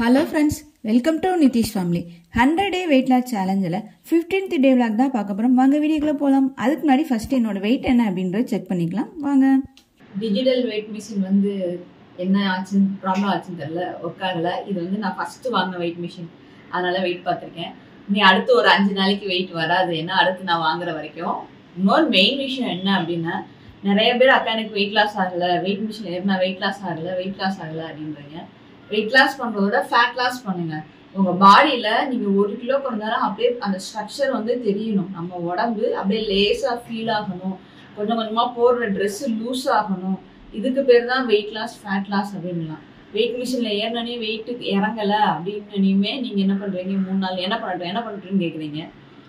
hello friends welcome to Nithish family hundred day weight loss சேலஞ்சில் fifteenth day vlog தான் பார்க்க போகிறோம் வாங்க வீடியோக்குள்ளே போகலாம் அதுக்கு முன்னாடி ஃபர்ஸ்ட் என்னோட வெயிட் என்ன அப்படின்றத செக் பண்ணிக்கலாம் வாங்க டிஜிட்டல் வெயிட் மிஷின் வந்து என்ன ஆச்சுன்னு ப்ராப்ளம் ஆச்சுன்னு தெரியல ஒர்க் ஆகல இது வந்து நான் ஃபர்ஸ்ட் வாங்கின வெயிட் மிஷின் அதனால வெயிட் பார்த்துருக்கேன் நீ அடுத்து ஒரு அஞ்சு நாளைக்கு வெயிட் வராது ஏன்னா அடுத்து நான் வாங்குற வரைக்கும் இன்னொரு மெயின் விஷயம் என்ன அப்படின்னா நிறைய பேர் அக்கா எனக்கு வெயிட் லாஸ் ஆகல வெயிட் மிஷின் ஏறினா வெயிட் லாஸ் ஆகல வெயிட் லாஸ் ஆகல அப்படின்றீங்க வெயிட் லாஸ் பண்றத விட ஃபேட் லாஸ் பண்ணுங்க உங்க பாடியில நீங்க ஒரு கிலோ குறைஞ்சாலும் அப்படியே அந்த ஸ்ட்ரக்சர் வந்து தெரியணும் நம்ம உடம்பு அப்படியே லேசா ஃபீல் ஆகணும் கொஞ்சம் கொஞ்சமா போடுற ட்ரெஸ் லூஸ் ஆகணும் இதுக்கு பேர் தான் வெயிட் லாஸ் ஃபேட் லாஸ் அப்படின்லாம் வெயிட் மிஷின்ல ஏறினே வெயிட் இறங்கல அப்படின்னுமே நீங்க என்ன பண்றீங்க மூணு நாள் என்ன பண்ணட்டும் என்ன பண்றீங்கன்னு கேக்குறீங்க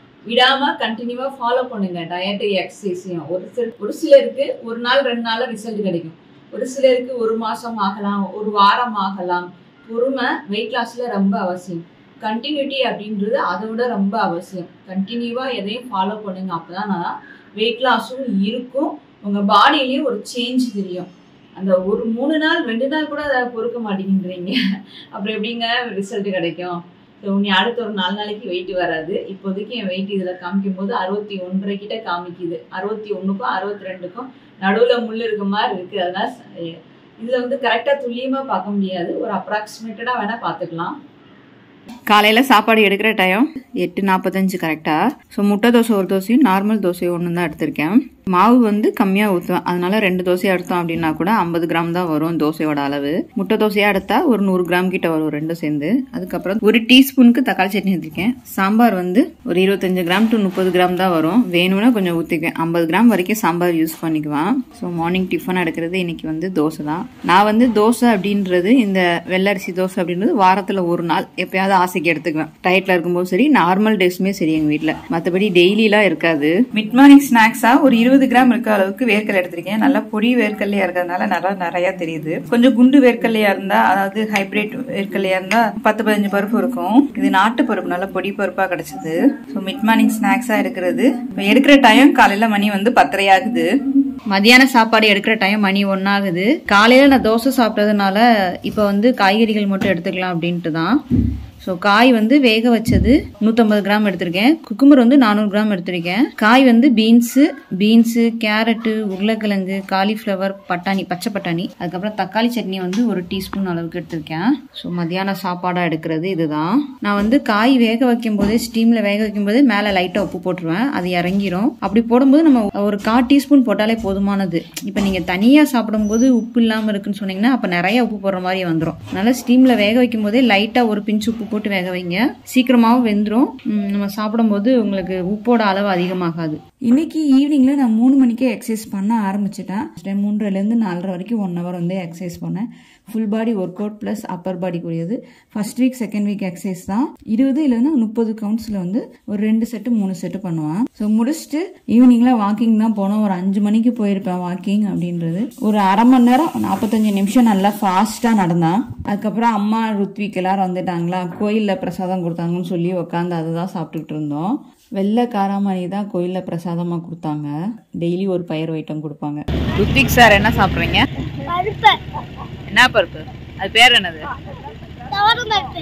விடாம கண்டினியூவா ஃபாலோ பண்ணுங்க டயட்டு எக்ஸசைஸையும் ஒரு சில ஒரு சிலருக்கு ஒரு நாள் ரெண்டு நாள்ல ரிசல்ட் கிடைக்கும் ஒரு சிலருக்கு ஒரு மாசம் ஆகலாம் ஒரு வாரம் ஆகலாம் பொறுமை வெயிட் லாஸ்ல ரொம்ப அவசியம் கண்டினியூட்டி அப்படின்றது அதை விட ரொம்ப அவசியம் கண்டினியூவா எதையும் ஃபாலோ பண்ணுங்க அப்பதான் வெயிட் லாஸும் இருக்கும் உங்க பாடியிலயும் ஒரு சேஞ்ச் தெரியும் அந்த ஒரு மூணு நாள் ரெண்டு நாள் கூட அதை பொறுக்க மாட்டேங்கிறீங்க அப்புறம் எப்படிங்க ரிசல்ட் கிடைக்கும் ஸோ நீ அடுத்த ஒரு நாலு நாளைக்கு வெயிட் வராது இப்போதைக்கு என் வெயிட் இதில் காமிக்கும் போது அறுபத்தி ஒன்றரை கிட்ட காமிக்குது அறுபத்தி ஒன்றுக்கும் அறுபத்தி ரெண்டுக்கும் நடுவில் முள் இருக்க மாதிரி இருக்குது அதனால் இதில் வந்து கரெக்டாக துல்லியமாக பார்க்க முடியாது ஒரு அப்ராக்சிமேட்டடாக வேணால் பார்த்துக்கலாம் காலையில் சாப்பாடு எடுக்கிற டைம் எட்டு நாற்பத்தஞ்சு கரெக்டாக ஸோ முட்டை தோசை ஒரு தோசையும் நார்மல் தோசை ஒன்று தான் எடுத்திருக்கேன் மாவு வந்து கம்மியாக ஊற்றுவேன் அதனால ரெண்டு தோசையாக எடுத்தோம் அப்படின்னா கூட ஐம்பது கிராம் தான் வரும் தோசையோட அளவு முட்டை தோசையாக எடுத்தா ஒரு நூறு கிராம் கிட்ட வரும் ரெண்டும் சேர்ந்து அதுக்கப்புறம் ஒரு டீஸ்பூனுக்கு தக்காளி சட்னி எடுத்திருக்கேன் சாம்பார் வந்து ஒரு இருபத்தஞ்சு கிராம் டு முப்பது கிராம் தான் வரும் வேணும்னா கொஞ்சம் ஊற்றிக்குவேன் ஐம்பது கிராம் வரைக்கும் சாம்பார் யூஸ் பண்ணிக்குவேன் ஸோ மார்னிங் டிஃபன் எடுக்கிறது இன்னைக்கு வந்து தோசை தான் நான் வந்து தோசை அப்படின்றது இந்த வெள்ளரிசி தோசை அப்படின்றது வாரத்தில் ஒரு நாள் எப்பயாவது ஆசைக்கு எடுத்துக்குவேன் டயட்ல இருக்கும்போது சரி நார்மல் டேஸ்மே சரி எங்கள் வீட்டில் மற்றபடி டெய்லிலாம் இருக்காது மிட் மார்னிங் ஸ்நாக்ஸாக ஒரு இருபது கிராம் இருக்க அளவுக்கு வேர்க்கடலை எடுத்திருக்கேன் நல்லா பொடி வேர்க்கல்லையா இருக்கிறதுனால நல்லா நிறைய தெரியுது கொஞ்சம் குண்டு வேர்க்கல்லையா இருந்தா அதாவது ஹைபிரிட் வேர்க்கல்லையா இருந்தா பத்து பதினஞ்சு பருப்பு இருக்கும் இது நாட்டு பருப்பு நல்லா பொடி பருப்பா கிடைச்சது ஸோ மிட் மார்னிங் ஸ்நாக்ஸா எடுக்கிறது இப்போ எடுக்கிற டைம் காலையில மணி வந்து பத்தரை ஆகுது மதியான சாப்பாடு எடுக்கிற டைம் மணி ஒன்னாகுது காலையில நான் தோசை சாப்பிட்டதுனால இப்போ வந்து காய்கறிகள் மட்டும் எடுத்துக்கலாம் அப்படின்ட்டு தான் ஸோ காய் வந்து வேக வச்சது நூற்றம்பது கிராம் எடுத்திருக்கேன் குக்கும்பர் வந்து நானூறு கிராம் எடுத்திருக்கேன் காய் வந்து பீன்ஸு பீன்ஸு கேரட்டு உருளைக்கிழங்கு காலிஃப்ளவர் பட்டாணி பச்சை பட்டாணி அதுக்கப்புறம் தக்காளி சட்னி வந்து ஒரு டீஸ்பூன் அளவுக்கு எடுத்திருக்கேன் ஸோ மத்தியான சாப்பாடாக எடுக்கிறது இதுதான் நான் வந்து காய் வேக வைக்கும் போதே ஸ்டீமில் வேக வைக்கும் போதே மேலே லைட்டாக உப்பு போட்டுருவேன் அது இறங்கிரும் அப்படி போடும்போது நம்ம ஒரு கால் டீஸ்பூன் போட்டாலே போதுமானது இப்போ நீங்கள் தனியாக சாப்பிடும்போது உப்பு இல்லாமல் இருக்குன்னு சொன்னீங்கன்னா அப்போ நிறைய உப்பு போடுற மாதிரி வந்துடும் அதனால ஸ்டீமில் வேக வைக்கும் போதே லைட்டாக ஒரு பிஞ்சு உப்பு போட்டு வேக வைங்க சீக்கிரமாகவும் வெந்துடும் நம்ம சாப்பிடும்போது உங்களுக்கு உப்போட அளவு அதிகமாகாது இன்னைக்கு ஈவினிங்ல நான் மூணு மணிக்கே எக்ஸசைஸ் பண்ண ஆரம்பிச்சிட்டேன் மூன்றரைலேருந்து நாலரை வரைக்கும் ஒன் ஹவர் வந்து எக்ஸசைஸ் பண்ணேன் full body work out plus upper பாடிக்குரியது first week second week exercise தான் இருபது இல்லைன்னா முப்பது கவுண்ட்ஸில் வந்து ஒரு ரெண்டு செட்டு மூணு செட்டு பண்ணுவேன் ஸோ முடிச்சுட்டு ஈவினிங்ல வாக்கிங் தான் போனோம் ஒரு அஞ்சு மணிக்கு போயிருப்பேன் வாக்கிங் அப்படின்றது ஒரு அரை மணி நேரம் நாற்பத்தஞ்சு நிமிஷம் நல்லா ஃபாஸ்ட்டாக நடந்தேன் அதுக்கப்புறம் அம்மா ருத்விக் எல்லாரும் வந்துட்டாங்களா கோயிலில் பிரசாதம் கொடுத்தாங்கன்னு சொல்லி உட்காந்து அதை தான் சாப்பிட்டுக்கிட்டு இருந்தோம் வெள்ளை காராமணி தான் கோயிலில் பிரசாதமாக கொடுத்தாங்க டெய்லி ஒரு பயிர் ஐட்டம் கொடுப்பாங்க ருத்விக் சார் என்ன சாப்பிட்றீங்க பருப்பு என்ன பருப்பு அது பேர் என்னது தவறும் பருப்பு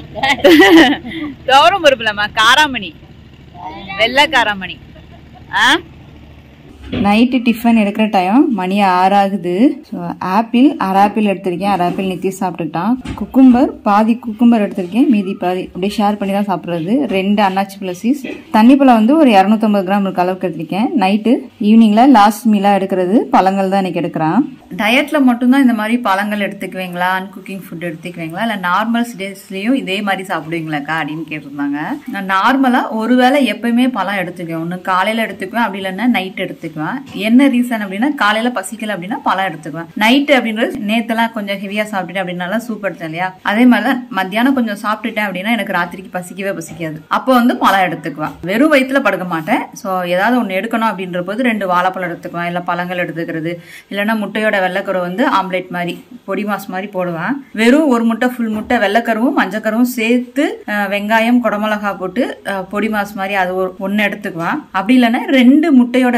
துவரம் பருப்பு இல்லம்மா காராமணி வெள்ளை காராமணி ஆ நைட்டு டிஃபன் எடுக்கிற டைம் மணி ஆறாகுது ஸோ ஆப்பிள் அரை ஆப்பிள் எடுத்திருக்கேன் அரை ஆப்பிள் நித்தி சாப்பிட்டுட்டான் குக்கும்பர் பாதி குக்கும்பர் எடுத்திருக்கேன் மீதி பாதி அப்படியே ஷேர் பண்ணி தான் சாப்பிட்றது ரெண்டு அன்னாச்சி பிளஸிஸ் தண்ணி பழம் வந்து ஒரு இரநூத்தம்பது கிராம் இருக்க அளவுக்கு எடுத்திருக்கேன் நைட்டு ஈவினிங்கில் லாஸ்ட் மீலாக எடுக்கிறது பழங்கள் தான் இன்னைக்கு எடுக்கிறேன் டயட்ல மட்டும்தான் இந்த மாதிரி பழங்கள் எடுத்துக்குவீங்களா அன் குக்கிங் ஃபுட் எடுத்துக்குவீங்களா இல்லை நார்மல் டேஸ்லயும் இதே மாதிரி சாப்பிடுவீங்களாக்கா அப்படின்னு கேட்டிருந்தாங்க நான் நார்மலாக ஒருவேளை எப்பயுமே பழம் எடுத்துக்குவேன் ஒன்று காலையில் எடுத்துக்குவேன் அப்படி இல்லைன்னா நைட் எடுத்துக்குவேன் என்ன ரீசன் அப்படின்னா காலையில் பசிக்கல அப்படின்னா பழம் எடுத்துக்குவேன் நைட்டு அப்படின்றது நேத்தெல்லாம் கொஞ்சம் ஹெவியாக சாப்பிட்டுட்டேன் அப்படின்னால சூப் எடுத்தேன் இல்லையா அதே மாதிரி தான் மத்தியானம் கொஞ்சம் சாப்பிட்டுட்டேன் அப்படின்னா எனக்கு ராத்திரிக்கு பசிக்கவே பசிக்காது அப்போ வந்து பழம் எடுத்துக்குவேன் வெறும் வயிற்றுல படுக்க மாட்டேன் ஸோ ஏதாவது ஒன்று எடுக்கணும் அப்படின்ற போது ரெண்டு வாழைப்பழம் எடுத்துக்குவேன் இல்லை பழங்கள் எடுத்துக்கிறது இல்லைன்னா முட்டையோட வெள்ளைக்கரு வந்து ஆம்லேட் மாதிரி பொடி மாஸ் மாதிரி போடுவேன் வெறும் ஒரு முட்டை ஃபுல் முட்டை வெள்ளைக்கருவும் மஞ்சக்கருவும் சேர்த்து அஹ், வெங்காயம் குடமிளகா போட்டு அஹ், பொடி மாஸ் மாதிரி அது ஒரு ஒன்று எடுத்துக்குவேன் அப்படி இல்லைன்னா ரெண்டு முட்டையோட வெள்ளைக்கரு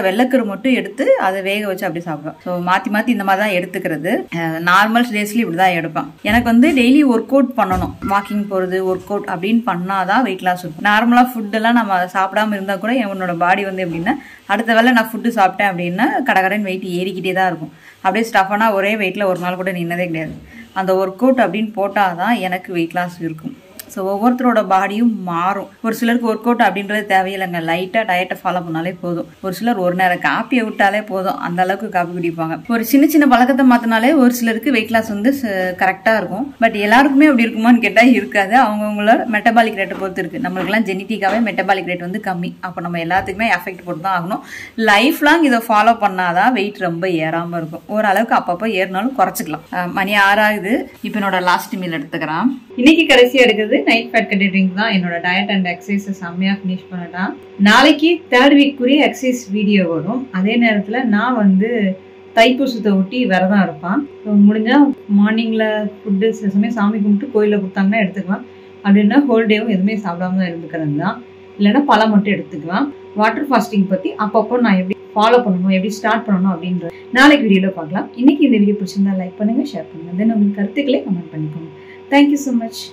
மட்டும் எடுத்து அதை வேக வச்சு அப்படி சாப்பிடுவேன் ஸோ மாற்றி மாற்றி இந்த மாதிரி தான் எடுத்துக்கிறது நார்மல் டேஸ்லேயும் இப்படி தான் எடுப்பேன் எனக்கு வந்து டெய்லி ஒர்க் அவுட் பண்ணணும் வாக்கிங் போகிறது ஒர்க் அவுட் அப்படின்னு பண்ணாதான் வெயிட் லாஸ் இருக்கும் நார்மலாக ஃபுட்டெல்லாம் நம்ம சாப்பிடாம இருந்தால் கூட என்னோட பாடி வந்து எப்படின்னா அடுத்த வேளை நான் ஃபுட்டு சாப்பிட்டேன் அப்படின்னா கடகடன் வெயிட் ஏறிக்கிட்டே தான் இருக்கும் அப்படியே ஸ்டஃபனாக ஒரே வெயிட்டில் ஒரு நாள் கூட நின்னதே கிடையாது அந்த ஒர்க் அவுட் அப்படின்னு போட்டால் தான் எனக்கு வெயிட் லாஸ் இருக்கும் ஸோ ஒவ்வொருத்தரோட பாடியும் மாறும் ஒரு சிலருக்கு ஒர்க் அவுட் அப்படின்றது தேவையில்லைங்க லைட்டாக டயட்டை ஃபாலோ பண்ணாலே போதும் ஒரு சிலர் ஒரு நேரம் காப்பியை விட்டாலே போதும் அந்த அளவுக்கு காப்பி குடிப்பாங்க ஒரு சின்ன சின்ன பழக்கத்தை மாற்றினாலே ஒரு சிலருக்கு வெயிட் லாஸ் வந்து கரெக்டாக இருக்கும் பட் எல்லாருக்குமே அப்படி இருக்குமான்னு கேட்டால் இருக்காது அவங்கவுங்களோட மெட்டபாலிக் ரேட்டை பொறுத்து இருக்குது நம்மளுக்குலாம் ஜெனட்டிக்காகவே மெட்டபாலிக் ரேட் வந்து கம்மி அப்போ நம்ம எல்லாத்துக்குமே எஃபெக்ட் போட்டு தான் ஆகணும் லைஃப் லாங் இதை ஃபாலோ பண்ணாதான் வெயிட் ரொம்ப ஏறாமல் இருக்கும் ஓரளவுக்கு அப்பப்போ ஏறினாலும் குறைச்சிக்கலாம் அஹ் மணி ஆறாகுது இப்போ என்னோட லாஸ்ட் மீல் எடுத்துக்கிறேன் இன்னைக்கு கடைசியா எடுக்கிறது நைட் ஃபேட் கட்டி ட்ரிங்க் தான் என்னோட டயட் அண்ட் எக்ஸசைஸ் செம்மையா ஃபினிஷ் பண்ணலாம் நாளைக்கு தேர்ட் வீக்குரிய எக்ஸசைஸ் வீடியோ வரும் அதே நேரத்தில் நான் வந்து தைப்பூசத்தை ஒட்டி விரதம் இருப்பேன் ஸோ முடிஞ்சால் மார்னிங்கில் ஃபுட்டு சில சமயம் சாமி கும்பிட்டு கோயிலில் கொடுத்தாங்கன்னா எடுத்துக்கலாம் அப்படின்னா ஹோல் டேவும் எதுவுமே சாப்பிடாம தான் இருந்துக்கிறது தான் இல்லைன்னா பழம் மட்டும் எடுத்துக்கலாம் வாட்டர் ஃபாஸ்டிங் பற்றி அப்பப்போ நான் எப்படி ஃபாலோ பண்ணணும் எப்படி ஸ்டார்ட் பண்ணணும் அப்படின்ற நாளைக்கு வீடியோவில் பார்க்கலாம் இன்னைக்கு இந்த வீடியோ பிடிச்சிருந்தா லைக் பண்ணுங்கள் ஷேர் பண்ணுங்கள் தென் உங்களுக்கு கருத்துக்களை கமெண்ட் பண்ணிக்கோங்க தேங்க்யூ ஸோ மச்